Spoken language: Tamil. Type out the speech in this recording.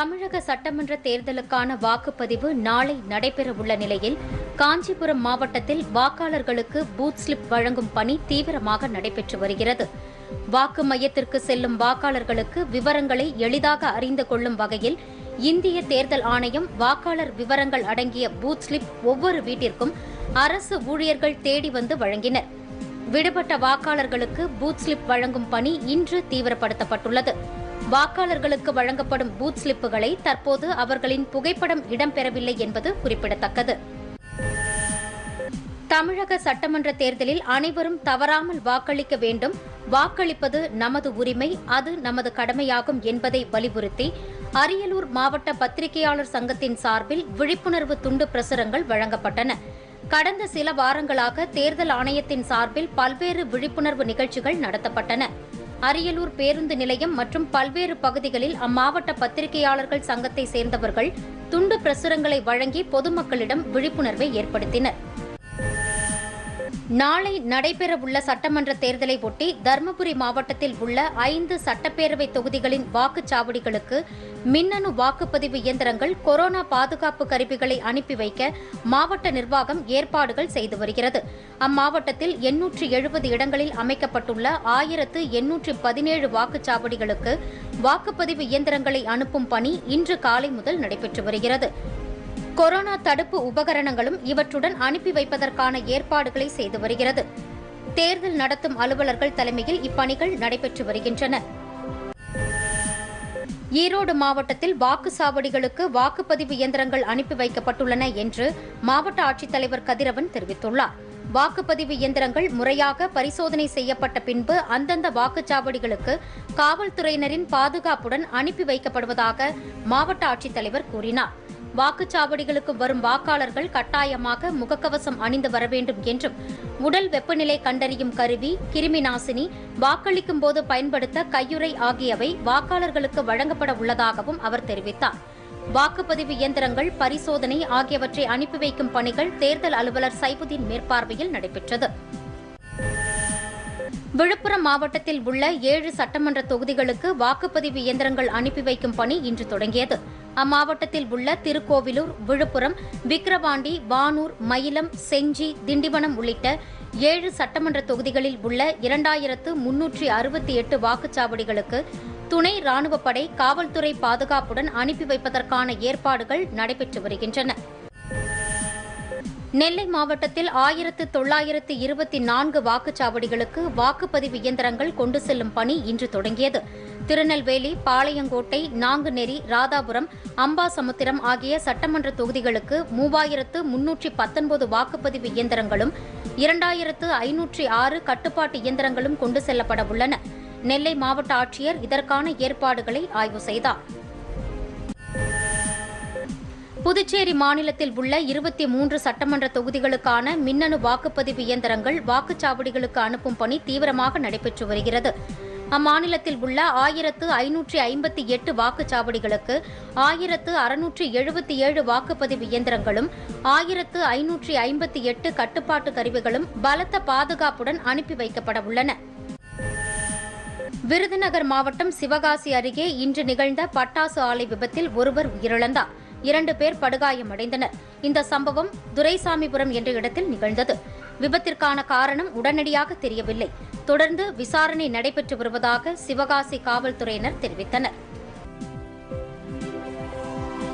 தமிழக சட்டமன்ற தேர்தலுக்கான வாக்குப்பதிவு நாளை நடைபெறவுள்ள நிலையில் காஞ்சிபுரம் மாவட்டத்தில் வாக்காளர்களுக்கு பூத் ஸ்லிப் வழங்கும் பணி தீவிரமாக நடைபெற்று வருகிறது வாக்கு மையத்திற்கு செல்லும் வாக்காளர்களுக்கு விவரங்களை எளிதாக அறிந்து கொள்ளும் வகையில் இந்திய தேர்தல் ஆணையம் வாக்காளர் விவரங்கள் அடங்கிய பூத் ஸ்லிப் ஒவ்வொரு வீட்டிற்கும் அரசு ஊழியர்கள் தேடி வந்து வழங்கினர் விடுபட்ட வாக்காளர்களுக்கு பூத் ஸ்லிப் வழங்கும் பணி இன்று தீவிரப்படுத்தப்பட்டுள்ளது வாக்காளர்களுக்கு வழங்கப்படும் பூத் ஸ்லிப்புகளை தற்போது அவர்களின் புகைப்படம் இடம்பெறவில்லை என்பது குறிப்பிடத்தக்கது தமிழக சட்டமன்ற தேர்தலில் அனைவரும் தவறாமல் வாக்களிக்க வேண்டும் வாக்களிப்பது நமது உரிமை அது நமது கடமையாகும் என்பதை வலியுறுத்தி அரியலூர் மாவட்ட பத்திரிகையாளர் சங்கத்தின் சார்பில் விழிப்புணர்வு துண்டு பிரசுரங்கள் வழங்கப்பட்டன கடந்த சில வாரங்களாக தேர்தல் ஆணையத்தின் சார்பில் பல்வேறு விழிப்புணர்வு நிகழ்ச்சிகள் நடத்தப்பட்டன அரியலூர் பேருந்து நிலையம் மற்றும் பல்வேறு பகுதிகளில் அம்மாவட்ட பத்திரிகையாளர்கள் சங்கத்தை சேர்ந்தவர்கள் துண்டு பிரசுரங்களை வழங்கி பொதுமக்களிடம் விழிப்புணர்வை ஏற்படுத்தினர் நாளை நடைபெறவுள்ள சட்டமன்ற தேர்தலை ஒட்டி தருமபுரி மாவட்டத்தில் உள்ள ஐந்து சட்டப்பேரவை தொகுதிகளின் வாக்குச்சாவடிகளுக்கு மின்னணு வாக்குப்பதிவு இயந்திரங்கள் கொரோனா பாதுகாப்பு கருவிகளை அனுப்பி வைக்க மாவட்ட நிர்வாகம் ஏற்பாடுகள் செய்து வருகிறது அம்மாவட்டத்தில் எண்ணூற்று எழுபது இடங்களில் அமைக்கப்பட்டுள்ள ஆயிரத்து எண்ணூற்று பதினேழு வாக்குச்சாவடிகளுக்கு வாக்குப்பதிவு இயந்திரங்களை அனுப்பும் பணி இன்று காலை முதல் நடைபெற்று வருகிறது கொரோனா தடுப்பு உபகரணங்களும் இவற்றுடன் அனுப்பி வைப்பதற்கான ஏற்பாடுகளை செய்து வருகிறது தேர்தல் நடத்தும் அலுவலர்கள் தலைமையில் இப்பணிகள் நடைபெற்று வருகின்றன ஈரோடு மாவட்டத்தில் வாக்குச்சாவடிகளுக்கு வாக்குப்பதிவு இயந்திரங்கள் அனுப்பி வைக்கப்பட்டுள்ளன என்று மாவட்ட ஆட்சித்தலைவர் கதிரவன் தெரிவித்துள்ளார் வாக்குப்பதிவு இயந்திரங்கள் முறையாக பரிசோதனை செய்யப்பட்ட பின்பு அந்தந்த வாக்குச்சாவடிகளுக்கு காவல்துறையினரின் பாதுகாப்புடன் அனுப்பி வைக்கப்படுவதாக மாவட்ட ஆட்சித்தலைவர் கூறினார் வாக்குச்சாவடிகளுக்கு வரும் வாக்காளர்கள் கட்டாயமாக முகக்கவசம் அணிந்து வர வேண்டும் என்றும் உடல் வெப்பநிலை கண்டறியும் கருவி கிருமி நாசினி வாக்களிக்கும் போது பயன்படுத்த கையுறை ஆகியவை வாக்காளர்களுக்கு வழங்கப்பட உள்ளதாகவும் அவர் தெரிவித்தார் வாக்குப்பதிவு இயந்திரங்கள் பரிசோதனை ஆகியவற்றை அனுப்பி வைக்கும் பணிகள் தேர்தல் அலுவலர் சைபுதீன் மேற்பார்வையில் நடைபெற்றது விழுப்புரம் மாவட்டத்தில் உள்ள ஏழு சட்டமன்ற தொகுதிகளுக்கு வாக்குப்பதிவு இயந்திரங்கள் அனுப்பி வைக்கும் பணி இன்று தொடங்கியது அம்மாவட்டத்தில் உள்ள திருக்கோவிலூர் விழுப்புரம் விக்கிரவாண்டி வானூர் மயிலம் செஞ்சி திண்டிவனம் உள்ளிட்ட ஏழு சட்டமன்ற தொகுதிகளில் உள்ள இரண்டாயிரத்து முன்னூற்றி அறுபத்தி எட்டு வாக்குச்சாவடிகளுக்கு துணை ராணுவப்படை காவல்துறை பாதுகாப்புடன் அனுப்பி வைப்பதற்கான ஏற்பாடுகள் நடைபெற்று வருகின்றன நெல்லை மாவட்டத்தில் ஆயிரத்து தொள்ளாயிரத்து இருபத்தி நான்கு வாக்குச்சாவடிகளுக்கு வாக்குப்பதிவு இயந்திரங்கள் கொண்டு செல்லும் பணி இன்று தொடங்கியது திருநெல்வேலி பாளையங்கோட்டை நாங்குநெறி ராதாபுரம் அம்பாசமுத்திரம் ஆகிய சட்டமன்ற தொகுதிகளுக்கு மூவாயிரத்து முன்னூற்றி பத்தொன்பது வாக்குப்பதிவு இயந்திரங்களும் இரண்டாயிரத்து ஐநூற்றி ஆறு கட்டுப்பாட்டு இயந்திரங்களும் கொண்டு செல்லப்பட உள்ளன நெல்லை மாவட்ட ஆட்சியர் இதற்கான ஏற்பாடுகளை ஆய்வு செய்தார் புதுச்சேரி மாநிலத்தில் உள்ள இருபத்தி மூன்று சட்டமன்ற தொகுதிகளுக்கான மின்னணு வாக்குப்பதிவு இயந்திரங்கள் வாக்குச்சாவடிகளுக்கு அனுப்பும் பணி தீவிரமாக நடைபெற்று வருகிறது அம்மாநிலத்தில் உள்ள ஆயிரத்து ஐநூற்றி ஐம்பத்தி எட்டு வாக்குச்சாவடிகளுக்கு ஆயிரத்து அறுநூற்றி எழுபத்தி ஏழு வாக்குப்பதிவு இயந்திரங்களும் ஆயிரத்து ஐநூற்றி ஐம்பத்தி எட்டு கட்டுப்பாட்டு கருவிகளும் பலத்த பாதுகாப்புடன் அனுப்பி வைக்கப்பட உள்ளன விருதுநகர் மாவட்டம் சிவகாசி அருகே இன்று நிகழ்ந்த பட்டாசு ஆலை விபத்தில் ஒருவர் உயிரிழந்தார் இரண்டு பேர் படுகாயமடைந்தனர் இந்த சம்பவம் துரைசாமிபுரம் என்ற இடத்தில் நிகழ்ந்தது விபத்திற்கான காரணம் உடனடியாக தெரியவில்லை தொடர்ந்து விசாரணை நடைபெற்று வருவதாக சிவகாசி காவல்துறையினர் தெரிவித்தனர்